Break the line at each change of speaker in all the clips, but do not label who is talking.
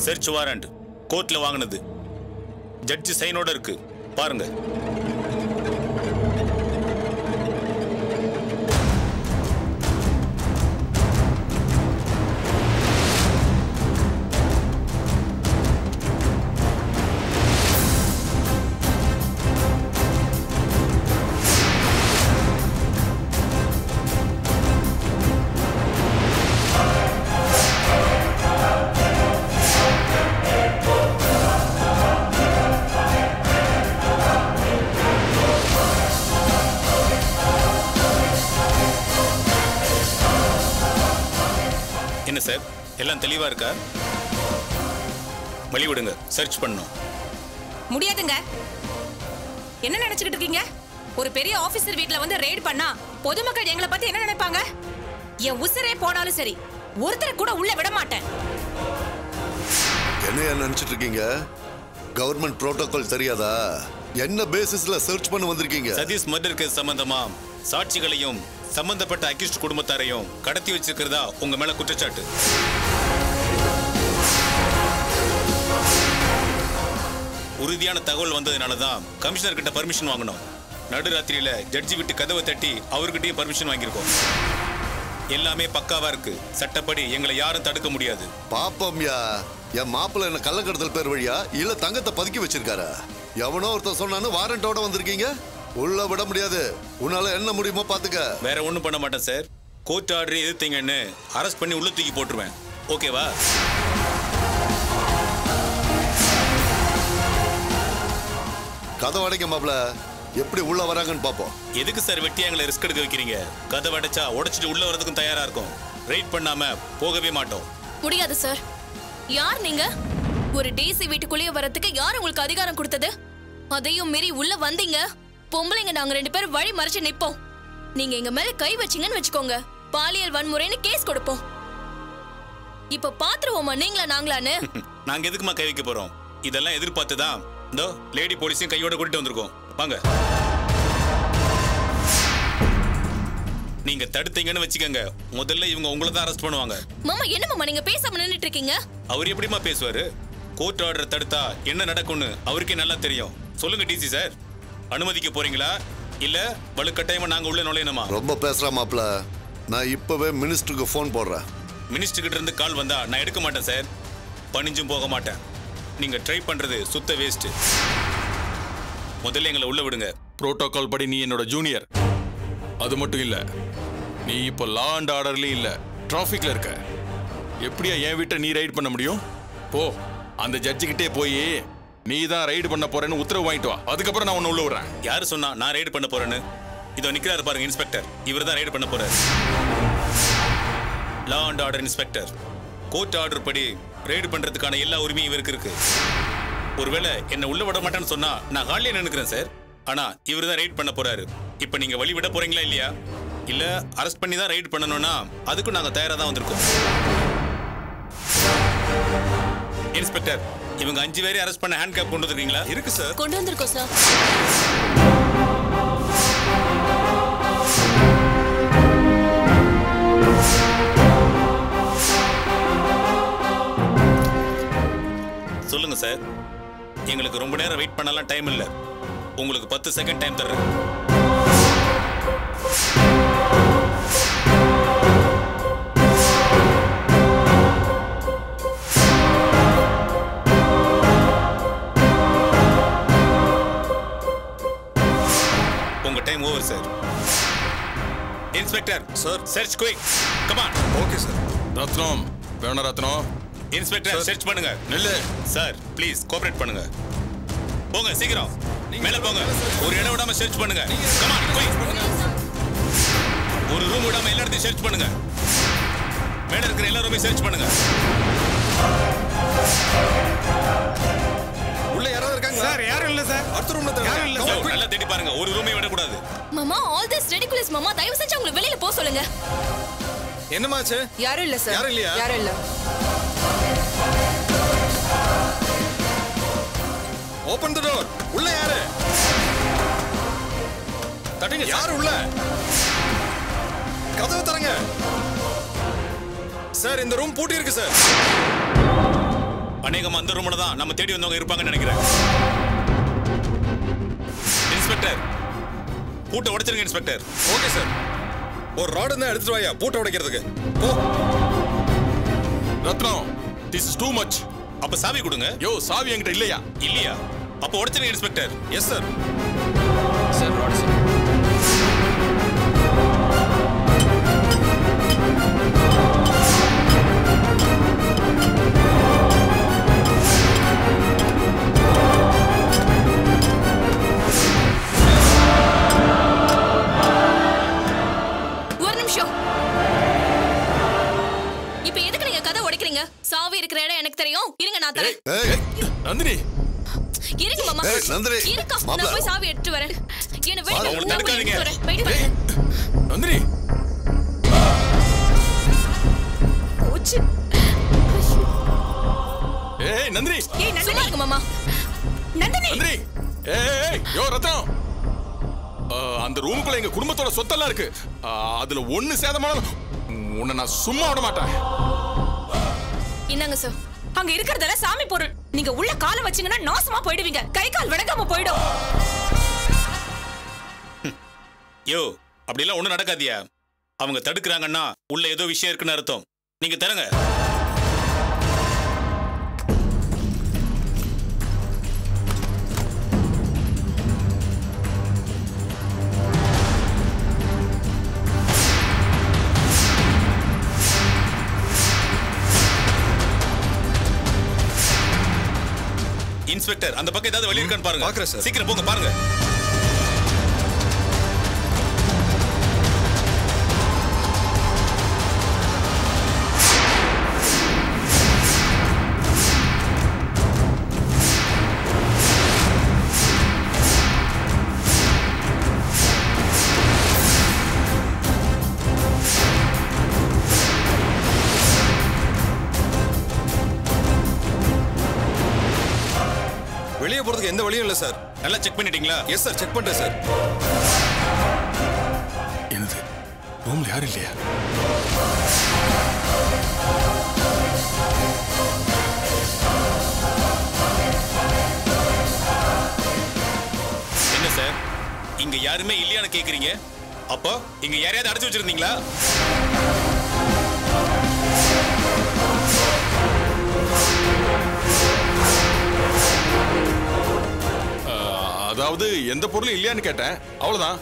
Search warrant கோர்ட்ல வாங்கினது ஜட்ஜி சைனோட இருக்கு பாருங்க என்ன சார் எல்லாம் தெளிவா இருக்கா வழி விடுங்க சர்ச் பண்ணணும்
முடியாதுங்க என்ன நினைச்சுக்கிட்டு இருக்கீங்க ஒரு பெரிய ஆபீசர் வீட்ல வந்து ரெய்ட் பண்ணா பொதுமக்கள் எங்களை பத்தி என்ன நினைப்பாங்க என் உசிரே போனாலும் சரி ஒருத்தரை கூட உள்ள விட மாட்டேன்
என்னையா நினைச்சிட்டு இருக்கீங்க கவர்மெண்ட் புரோட்டோகால் தெரியாதா என்ன பேசிஸ்ல சர்ச் பண்ண வந்திருக்கீங்க
சதீஷ் மர்டர் கேஸ் சம்பந்தமா சாட்சிகளையும் சம்பந்தப்பட்ட அக்யூஸ்ட் குடும்பத்தாரையும் கடத்தி வச்சிருக்கிறதா உங்க மேல குற்றச்சாட்டு உறுதியான தகவல் வந்ததுனால தான் கமிஷனர் கிட்ட பர்மிஷன் வாங்கணும் நடுராத்திரியில ஜட்ஜி விட்டு கதவை தட்டி அவர்கிட்டயும் பர்மிஷன் வாங்கியிருக்கோம் எல்லாமே பக்காவா இருக்கு சட்டப்படி எங்களை யாரும் தடுக்க முடியாது
பாப்பம்யா என் மாப்பிள்ள என்ன கள்ளக்கடத்தல் பேர் வழியா இல்ல தங்கத்தை பதுக்கி வச்சிருக்காரா எவனோ ஒருத்தன் சொன்னான்னு வாரண்டோட வந்திருக்கீங்க உள்ள விட முடியாது உன்னால என்ன முடியுமோ பாத்துக்க
வேற ஒண்ணும் பண்ண மாட்டேன் சார் கோர்ட் ஆர்டர் எதிர்த்தீங்கன்னு அரெஸ்ட் பண்ணி உள்ள தூக்கி போட்டுருவேன் ஓகேவா
கதை அடைங்க மாப்பிள்ள எப்படி உள்ள வராங்கன்னு பாப்போம்
எதுக்கு சார் வெட்டி எங்களை ரிஸ்க் எடுக்க வைக்கிறீங்க கதவை அடைச்சா உடைச்சிட்டு உள்ள வரதுக்கும் தயாரா இருக்கும் ரைட் பண்ணாம போகவே மாட்டோம்
முடியாது சார் யார் நீங்க ஒரு டேசி வீட்டுக்குள்ளேயே வரதுக்கு யார் உங்களுக்கு அதிகாரம் கொடுத்தது அதையும் மீறி உள்ள வந்தீங்க பொம்பளைங்க நாங்க ரெண்டு பேரும் வழி மறைச்சு நிப்போம் நீங்க எங்க மேல கை வச்சீங்கன்னு வச்சுக்கோங்க பாலியல் வன்முறைன்னு கேஸ் கொடுப்போம் இப்ப பாத்துருவோமா நீங்களா நாங்களான்னு
நாங்க எதுக்குமா கை வைக்க போறோம் இதெல்லாம் எதிர்பார்த்து தான் இதோ லேடி போலீஸையும் கையோட கூட்டிட்டு வந்திருக்கோம் வாங்க நீங்க தடுத்தீங்கன்னு வச்சுக்கோங்க முதல்ல இவங்க உங்களை தான் அரெஸ்ட் பண்ணுவாங்க
மாமா என்ன மாமா நீங்க பேசாம நின்னுட்டு இருக்கீங்க
அவர் எப்படிமா பேசுவாரு கோர்ட் ஆர்டர் தடுத்தா என்ன நடக்கும்னு அவருக்கே நல்லா தெரியும் சொல்லுங்க டிசி சார் அனுமதிக்க போறீங்களா இல்ல வலுக்கட்டாயமா நாங்க உள்ள நுழையணுமா
ரொம்ப பேசுறா மாப்பிள்ள நான் இப்பவே மினிஸ்டருக்கு ஃபோன் போடுறேன்
மினிஸ்டர் கிட்ட இருந்து கால் வந்தா நான் எடுக்க மாட்டேன் சார் பணிஞ்சும் போக மாட்டேன் நீங்க ட்ரை பண்றது சுத்த வேஸ்ட் முதல்ல எங்களை உள்ள விடுங்க
புரோட்டோகால் படி நீ என்னோட ஜூனியர் அது மட்டும் இல்ல நீ இப்போ லா அண்ட் ஆர்டர்லயும் இல்ல டிராஃபிக்ல இருக்க எப்படியா என் வீட்டை நீ ரைட் பண்ண முடியும் போ அந்த ஜட்ஜு கிட்டே போய் நீ தான் ரைடு பண்ண போறேன்னு உத்தரவு வாங்கிட்டு வா அதுக்கப்புறம் நான் உன்னை உள்ள விடுறேன்
யாரு சொன்னா நான் ரைடு பண்ண போறேன்னு இதோ நிக்கிறாரு பாருங்க இன்ஸ்பெக்டர் இவர் தான் ரைடு பண்ண போறாரு law and order inspector court order படி ரைடு பண்றதுக்கான எல்லா உரிமையும் இவருக்கு இருக்கு ஒருவேளை என்ன உள்ள விட மாட்டேன்னு சொன்னா நான் ஹாலியே நினைக்கிறேன் சார் ஆனா இவர் தான் ரைட் பண்ண போறாரு இப்போ நீங்க வழி விட போறீங்களா இல்லையா இல்ல அரெஸ்ட் பண்ணி தான் ரைட் பண்ணணும்னா அதுக்கும் நாங்க தயாரா தான் வந்திருக்கோம் இன்ஸ்பெக்டர் இவங்க அஞ்சு பேரையும் அரெஸ்ட் பண்ண ஹேண்ட் கேப் கொண்டு வந்திருக்கீங்களா இருக்கு சார்
கொண்டு வந்திருக்கோம் சார்
சொல்லுங்க சார் எங்களுக்கு ரொம்ப நேரம் வெயிட் பண்ணலாம் டைம் இல்ல உங்களுக்கு பத்து செகண்ட் டைம் தர்றேன் உங்க time over sir inspector sir search quick come on
okay sir Rathnam வேணா ரத்னம்
இன்ஸ்பெக்டர் சர்ச் பண்ணுங்க
நில்லு
சார் ப்ளீஸ் கோஆபரேட் பண்ணுங்க போங்க சீக்கிரம் மேல போங்க ஒரு இடம் விடாம சர்ச் பண்ணுங்க Come on, quick. ஒரு ரூம் விடாம எல்லா இடத்தையும் சர்ச் பண்ணுங்க மேல இருக்கிற எல்லா ரூமையும் சர்ச் பண்ணுங்க
உள்ள யாராவது இருக்காங்க சார் யாரும் இல்ல சார் அடுத்த ரூம்ல யாரும் இல்ல
யோ, நல்லா தேடி பாருங்க ஒரு ரூமையும் விடக்கூடாது
மாமா ஆல் திஸ் ரெடிகுலஸ் மாமா தயவு செஞ்சு அவங்களை வெளியில போக சொல்லுங்க
என்னமாச்சு
யாரும் இல்ல சார்
யாரும் இல்லையா?
யாரும் இல்ல
ஓபன் தி டோர் உள்ள யாரு
தட்டுங்க
யாரு உள்ள கதவு தரங்க சார் இந்த ரூம் பூட்டி இருக்கு சார்
அநேகமா அந்த ரூம்ல தான் நம்ம தேடி வந்தவங்க இருப்பாங்கன்னு நினைக்கிறேன் இன்ஸ்பெக்டர் பூட்டை உடைச்சிருங்க இன்ஸ்பெக்டர்
ஓகே சார் ஒரு ராடு தான் எடுத்துட்டு வாயா பூட்டை உடைக்கிறதுக்கு போ
Rathnam this is too much
அப்ப சாவி கொடுங்க
யோ சாவி என்கிட்ட இல்லையா
இல்லையா அப்ப உடைச்சிருங்க inspector
yes sir
sir rod sir
ஒரு நிமிஷம் இப்ப எதுக்கு நீங்க கதை உடைக்கிறீங்க சாவி இருக்கிற இடம் எனக்கு தெரியும் இருங்க நான் தரேன்
ஏய்
நந்தினி
இருங்க மாமா
ஏய், நந்தினி.
இருக்கா
மாப்ள.
நான் போய் சாவி எடுத்து வரேன் என்ன
அவங்கள
வெளிய நான் போய்
தடுக்காதீங்க.
எடுத்து வரேன் போயிட்டு வரேன்
நந்தினி
போச்சு
ஏய் நந்தினி
ஏய் நந்தினி
சும்மா இருங்க மாமா
நந்தினி
நந்தினி ஏய் ஏய், யோ ரத்னம் ஆ, அந்த ரூமுக்குள்ள எங்க குடும்பத்தோட சொத்தெல்லாம் இருக்கு ஆ, அதுல ஒண்ணு சேதமானாலும் உன்னை நான் சும்மா விட மாட்டேன்
இந்தாங்க சார்
அங்க இருக்கிறதெல்லாம் சாமி பொருள் நீங்க உள்ள காலை வச்சீங்கன்னா நாசமா போயிடுவீங்க கை கால் விளங்காம போயிடும்
யோ அப்படிலாம் ஒண்ணும் நடக்காதியா அவங்க தடுக்கிறாங்கன்னா உள்ள ஏதோ விஷயம் இருக்குன்னு அர்த்தம் நீங்க தரங்க இன்ஸ்பெக்டர் அந்த பக்கம் ஏதாவது வெளிய இருக்கான்னு பாருங்க
பார்க்கறேன் சார்.
சீக்கிரம் போங்க பாருங்க
வெளியே போறதுக்கு எந்த வழியும் இல்லை சார்
நல்லா செக் பண்ணிட்டீங்களா
எஸ் சார் செக் பண்ணிட்டேன் சார்
என்னது ரூம்ல யாரும் இல்லையா
என்ன சார் இங்க யாருமே இல்லையான்னு கேக்குறீங்க அப்போ இங்க யாரையாவது அடைச்சு வச்சிருந்தீங்களா
ஆ, அதாவது எந்த பொருளும் இல்லையான்னு கேட்டேன் அவ்வளவுதான்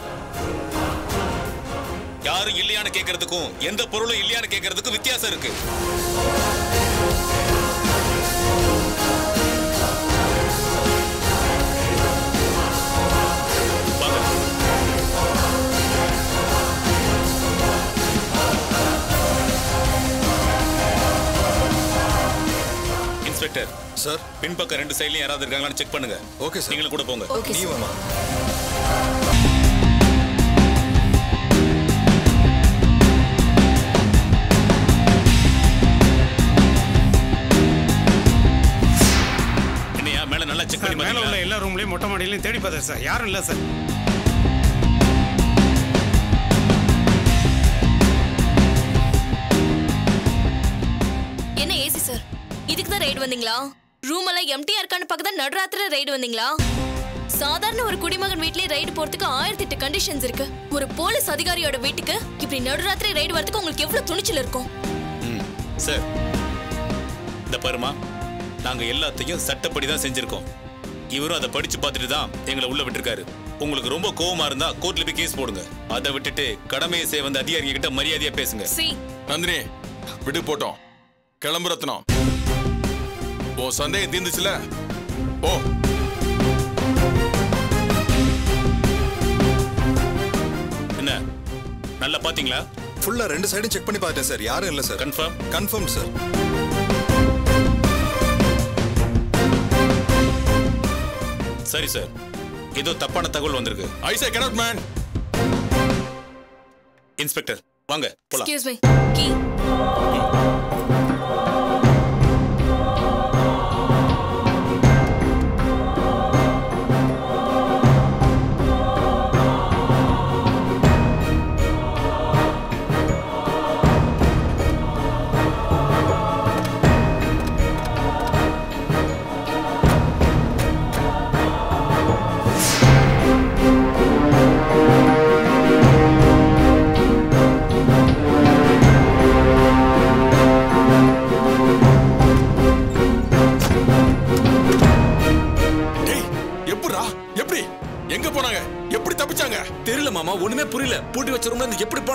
யாரும் இல்லையான்னு கேக்குறதுக்கும் எந்த பொருளும் இல்லையான்னு கேக்குறதுக்கும் வித்தியாசம் இருக்கு வாங்க. இன்ஸ்பெக்டர்
சார்
பின்பக்கம் ரெண்டு சைட்லயும் யாராவது இருக்காங்களான்னு செக் பண்ணுங்க
ஓகே சார்
நீங்களும் கூட போங்க
ஓகே
நீ வாமா
என்னையா மேல நல்லா செக்
சார்
பண்ணி
மேல உள்ள
பாத்தீங்களா
எல்லா ரூம்லயும் மொட்டை மாடியிலையும் தேடி பார்த்தேன் சார் யாரும் இல்லை சார்
என்ன ஏசி சார் இதுக்கு தான் ரைடு வந்தீங்களா ரூம் எல்லாம் எம்டியா இருக்கான்னு பார்க்க தான் நடுராத்திரி ரைடு வந்தீங்களா சாதாரண ஒரு குடிமகன் வீட்லயே ரைடு போறதுக்கு ஆயிரத்தி எட்டு கண்டிஷன்ஸ் இருக்கு ஒரு போலீஸ் அதிகாரியோட வீட்டுக்கு இப்படி நடுராத்திரி ரைடு வரதுக்கு உங்களுக்கு எவ்வளவு துணிச்சல் இருக்கும்
ம் சார் இந்த பாருமா நாங்க எல்லாத்தையும் சட்டப்படி தான் செஞ்சிருக்கோம் இவரும் அதை படிச்சு பார்த்துட்டு தான் எங்களை உள்ள விட்டுருக்காரு உங்களுக்கு ரொம்ப கோவமா இருந்தா கோர்ட்ல போய் கேஸ் போடுங்க அதை விட்டுட்டு கடமையை செய்ய வந்த அதிகாரிங்க கிட்ட மரியாதையா பேசுங்க
சி
நந்தினி விடு போட்டோம் கிளம்பு ரத்னம் உன் சந்தேகம் தீர்ந்துச்சுல ஓ
என்ன நல்லா பாத்தீங்களா
ஃபுல்லா ரெண்டு சைடும் செக் பண்ணி பார்த்தேன் சார் யாரும் இல்லை சார்
கன்ஃபார்ம்
கன்ஃபார்ம் சார்
சரி சார் ஏதோ தப்பான தகவல் வந்திருக்கு
ஐ சே கனட் மேன்
இன்ஸ்பெக்டர் வாங்க போலாம்
எக்ஸ்கியூஸ் மீ கீ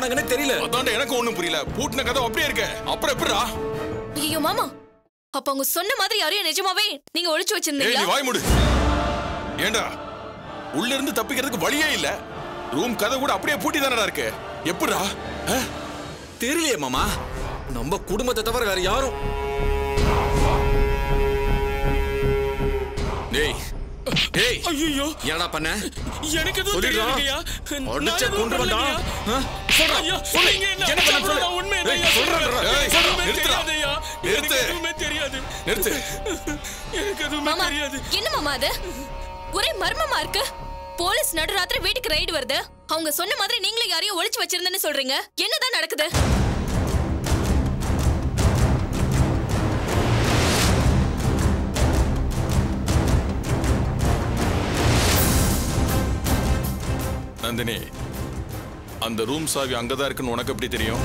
போனாங்கன்னே தெரியல
அதான்டா எனக்கு ஒண்ணும் புரியல பூட்டின கதை அப்படியே இருக்க அப்புறம் எப்படிடா
ஐயோ மாமா அப்ப அவங்க சொன்ன மாதிரி யாரையும் நிஜமாவே நீங்க ஒளிச்சு
ஏய் நீ
வச்சிருந்தீங்களா
வாய் மூடு ஏண்டா உள்ள இருந்து தப்பிக்கிறதுக்கு வழியே இல்ல ரூம் கதை கூட அப்படியே பூட்டி தானடா இருக்கு எப்படிடா ஆ?
தெரியலையே மாமா நம்ம குடும்பத்தை தவிர வேற யாரும் டேய் டேய்
ஐயோ
என்னடா பண்ண
எனக்கு எதுவும்
சொல்லிடுடா.
தெரியாதுங்கய்யா. நான்
அடிச்ச
எதுவும்
கொன்றுவன்டா.
பண்ணலைங்கய்யா.
ஆ? சொல்றா,
ஐயா,
சொல்லு.
நீங்க என்ன
என்ன பண்ண சொல்லு.
நான் உண்மையை
ஏய்,
தான்
சொல்றேன்டா.
சொல்றேன்.
ஏய்,
எனக்கு எதுவுமே
நிறுத்துடா.
தெரியாதுய்யா. எனக்கு
நிறுத்து.
எதுவுமே தெரியாது
நிறுத்து
எனக்கு எதுவுமே
மாமா
தெரியாது
என்ன மாமா அது ஒரே மர்மமா இருக்கு போலீஸ் நடுராத்திரி வீட்டுக்கு ரைடு வருது அவங்க சொன்ன மாதிரி நீங்களும் யாரையும் ஒளிச்சு வச்சிருந்தேன்னு சொல்றீங்க என்னதான் நடக்குது
நந்தினி அந்த ரூம் சாவி அங்கதான் இருக்குன்னு உனக்கு எப்படி தெரியும்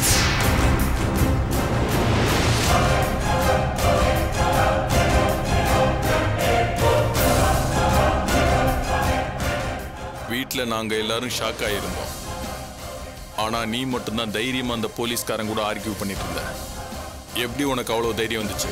வீட்ல நாங்க எல்லாரும் ஷாக் ஆயிருந்தோம் ஆனா நீ மட்டும்தான் தைரியமா அந்த போலீஸ்காரன் கூட ஆர்கியூ பண்ணிட்டு இருந்த எப்படி உனக்கு அவ்வளவு தைரியம் வந்துச்சு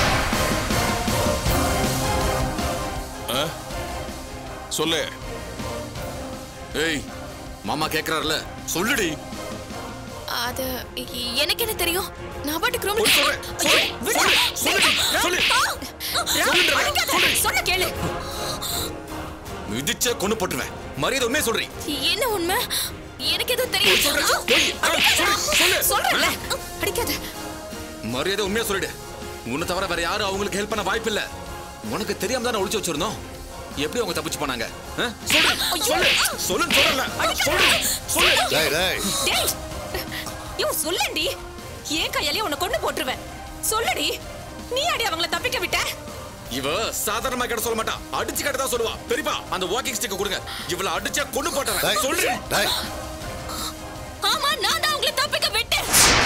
ஆ? சொல்லு
ஏய் மாமா கேக்குறாருல சொல்லுடி
அது எ- எனக்கு என்ன தெரியும் நான் பாட்டுக்கு ரொம்ப
சொல்றேன். சொல்லு, சொல்லு, சொல்லு.
சொன்ன கேளு
மிதிச்ச கொண்டு போட்டுருவேன் மரியாதை உண்மையை சொல்றீ
என்ன உண்மை எனக்கு எதுவும் தெரியும்
போய், ஆ, சொல்லு, சொல்லு.
சொல்றேன்ல அடிக்காத
மரியாதை உண்மையா சொல்லிடு உன்னை தவிர வேற யாரும் அவங்களுக்கு ஹெல்ப் பண்ண வாய்ப்பு இல்ல உனக்கு தெரியாம தானே ஒளிச்சு வச்சிருந்தோம் எப்படி அவங்க தப்பிச்சு போனாங்க ஆ? சொல்லு சொல்லு சொல்லுன்னு சொல்லல சொல்லு சொல்லு
டேய் டேய்
டேய் இவன் சொல்லண்டி ஏன் கையாலே உன்னை கொண்டு போட்டுருவேன் சொல்லுடி நீ அடி அவங்கள தப்பிக்க விட்ட
இவ சாதாரணமா கிட்ட சொல்ல மாட்டா அடிச்சு கிட்ட தான் சொல்லுவா பெரியப்பா அந்த வாக்கிங் ஸ்டிக் கொடுங்க இவள அடிச்சா கொண்டு
டேய்
போட்டவன் சொல்லு
டேய்
ஆமா நான் தான் உங்களை தப்பிக்க விட்டேன்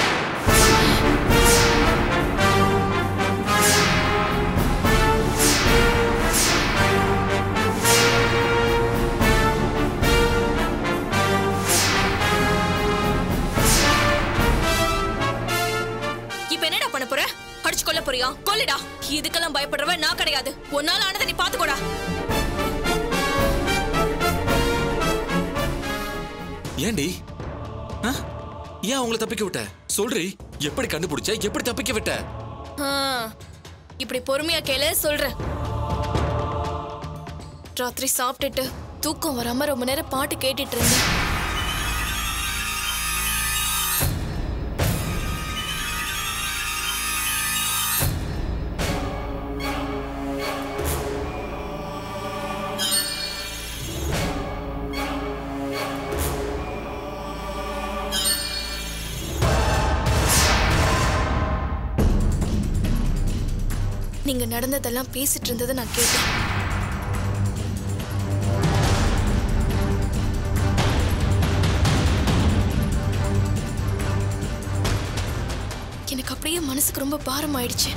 இப்ப என்னடா பண்ண போற அடிச்சு கொல்ல போறியா கொல்லுடா இதுக்கெல்லாம் பயப்படுறவன் நான் கிடையாது ஒன்னால ஆனதை நீ பாத்துக்கோடா
ஏண்டி ஆ? ஏன் அவங்கள தப்பிக்க விட்ட சொல்றி எப்படி கண்டுபிடிச்ச எப்படி தப்பிக்க விட்ட
ஆ, இப்படி பொறுமையா கேளு சொல்றேன் ராத்திரி சாப்பிட்டுட்டு தூக்கம் வராம ரொம்ப நேரம் பாட்டு கேட்டுட்டு இருந்தேன் நீங்க நடந்ததெல்லாம் பேசிட்டு இருந்ததை நான் கேட்டேன் எனக்கு அப்படியே மனசுக்கு ரொம்ப பாரம் ஆயிடுச்சு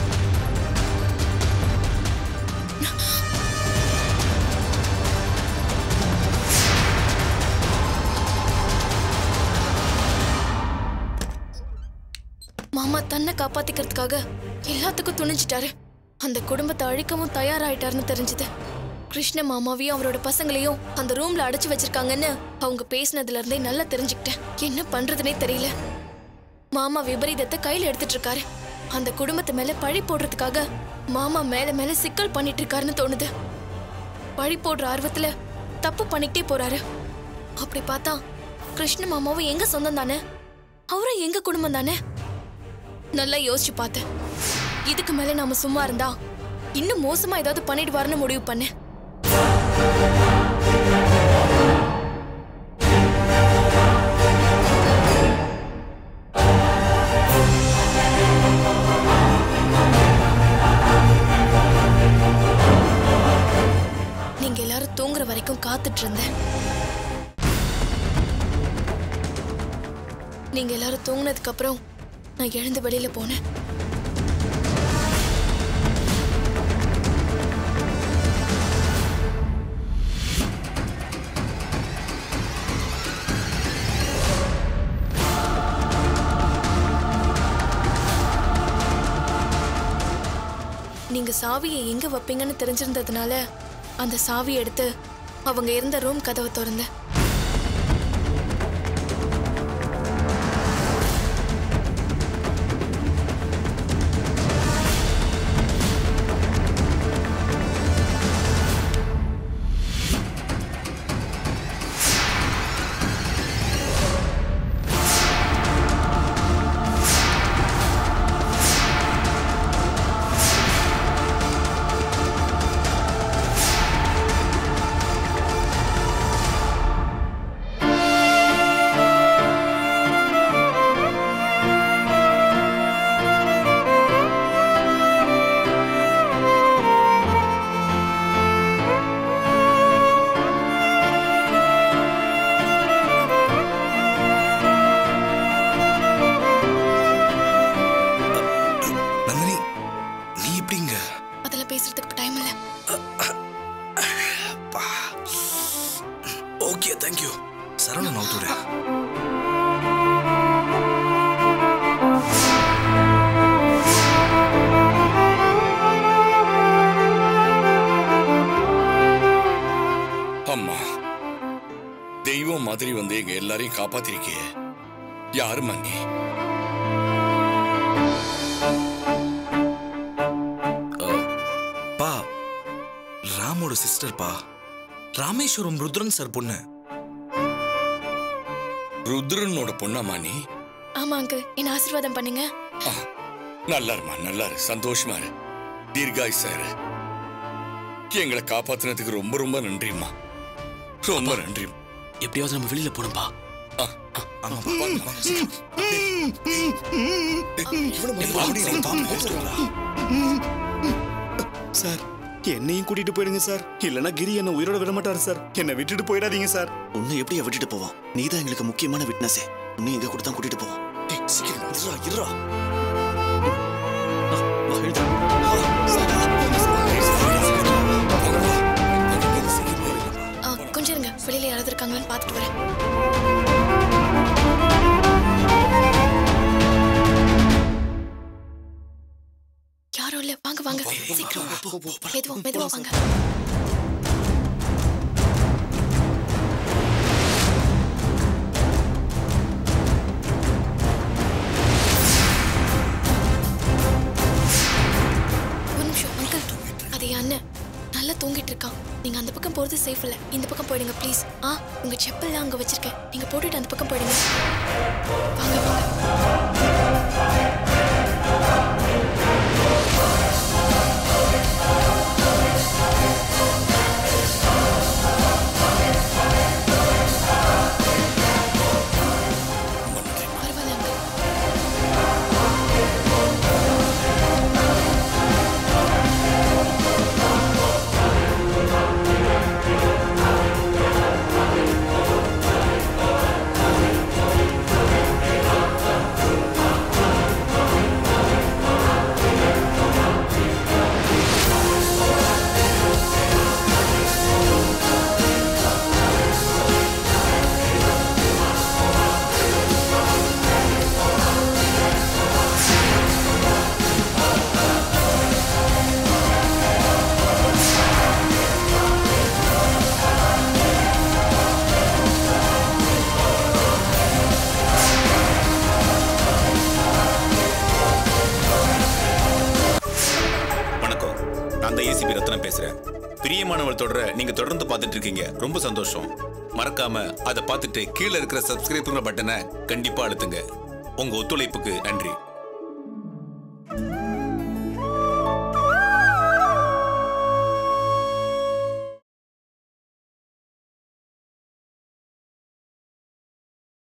மாமா தன்னை காப்பாத்திக்கிறதுக்காக எல்லாத்துக்கும் துணிஞ்சிட்டாரு அந்த குடும்பத்தை அழிக்கவும் தயாராயிட்டாருன்னு தெரிஞ்சது கிருஷ்ண மாமாவையும் அவரோட பசங்களையும் அந்த ரூம்ல அடைச்சு வச்சிருக்காங்கன்னு அவங்க பேசினதுல இருந்தே நல்லா தெரிஞ்சுக்கிட்டேன் என்ன பண்றதுனே தெரியல மாமா விபரீதத்தை கையில எடுத்துட்டு இருக்காரு அந்த குடும்பத்து மேல பழி போடுறதுக்காக மாமா மேல மேல சிக்கல் பண்ணிட்டு இருக்காருன்னு தோணுது பழி போடுற ஆர்வத்துல தப்பு பண்ணிக்கிட்டே போறாரு அப்படி பார்த்தா கிருஷ்ண மாமாவும் எங்க சொந்தம் தானே அவரும் எங்க குடும்பம் தானே நல்லா யோசிச்சு பார்த்தேன் இதுக்கு மேல நாம சும்மா இருந்தா இன்னும் மோசமா ஏதாவது பண்ணிடுவாருன்னு முடிவு பண்ணேன் நீங்க எல்லாரும் தூங்குற வரைக்கும் காத்துட்டு இருந்தேன் நீங்க எல்லாரும் தூங்குனதுக்கு அப்புறம் நான் எழுந்து வெளியில போனேன் நீங்க சாவியை எங்க வைப்பீங்கன்னு தெரிஞ்சிருந்ததுனால அந்த சாவியை எடுத்து அவங்க இருந்த ரூம் கதவை திறந்தேன்
நந்தினி நீ எப்படிங்க
அதில் பேசுறதுக்கு டைம் இல்லை
ஓகே தேங்க்யூ சரவணன் அவுத்துடு
அம்மா தெய்வம் மாதிரி வந்து எங்க எல்லாரையும் காப்பாத்திருக்கிய யாரும்மா நீ
பா ராமோட சிஸ்டர் பா ராமேஸ்வரம் ருத்ரன் சார் பொண்ணு
ருத்ரனோட பொண்ணாமா நீ
ஆமா அங்கிள் என்ன ஆசீர்வாதம் பண்ணுங்க
ஆ, நல்லா இருமா நல்லா இரு சந்தோஷமா இரு தீர்காய் சார் எங்களை காப்பாத்துனதுக்கு ரொம்ப ரொம்ப நன்றிம்மா ரொம்ப நன்றி
எப்படியாவது நம்ம வெளியில போகணும்பா
சார் என்னையும் கூட்டிட்டு போயிடுங்க சார் இல்லனா கிரி என்ன உயிரோட விட மாட்டாரு சார் என்னை விட்டுட்டு போயிடாதீங்க சார்
உன்னை எப்படியா விட்டுட்டு போவோம் நீ தான் எங்களுக்கு முக்கியமான விட்னஸே உன்னை எங்க கூட தான் கூட்டிட்டு போவோம்
சீக்கிரம் இருடா, இருடா.
ஆ, கொஞ்சம் இருங்க வெளியில யாராவது இருக்காங்களான்னு பார்த்துட்டு வரேன் யாரும் இல்ல வாங்க வாங்க சீக்கிரம் மெதுவா மெதுவா வாங்க ஒரு நிமிஷம் அங்கிள் அது என் அண்ணன் நல்லா தூங்கிட்டு இருக்கான் நீங்க அந்த பக்கம் போறது சேஃப் இல்ல இந்த பக்கம் போயிடுங்க ப்ளீஸ் ஆ உங்க செப்பல்லாம் அங்க வச்சிருக்கேன் நீங்க போட்டுட்டு அந்த பக்கம் போயிடுங்க வாங்க வாங்க பரவாயில்ல uncle.
வணக்கம் நான் தான் ஏசிபி ரத்னம் பேசுறேன் பிரியமானவள் தொடர நீங்க தொடர்ந்து பார்த்துட்டு இருக்கீங்க ரொம்ப சந்தோஷம் மறக்காம அதை பார்த்துட்டு கீழே இருக்கிற சப்ஸ்கிரைப்ங்கிற பட்டனை கண்டிப்பா அழுத்துங்க உங்க ஒத்துழைப்புக்கு நன்றி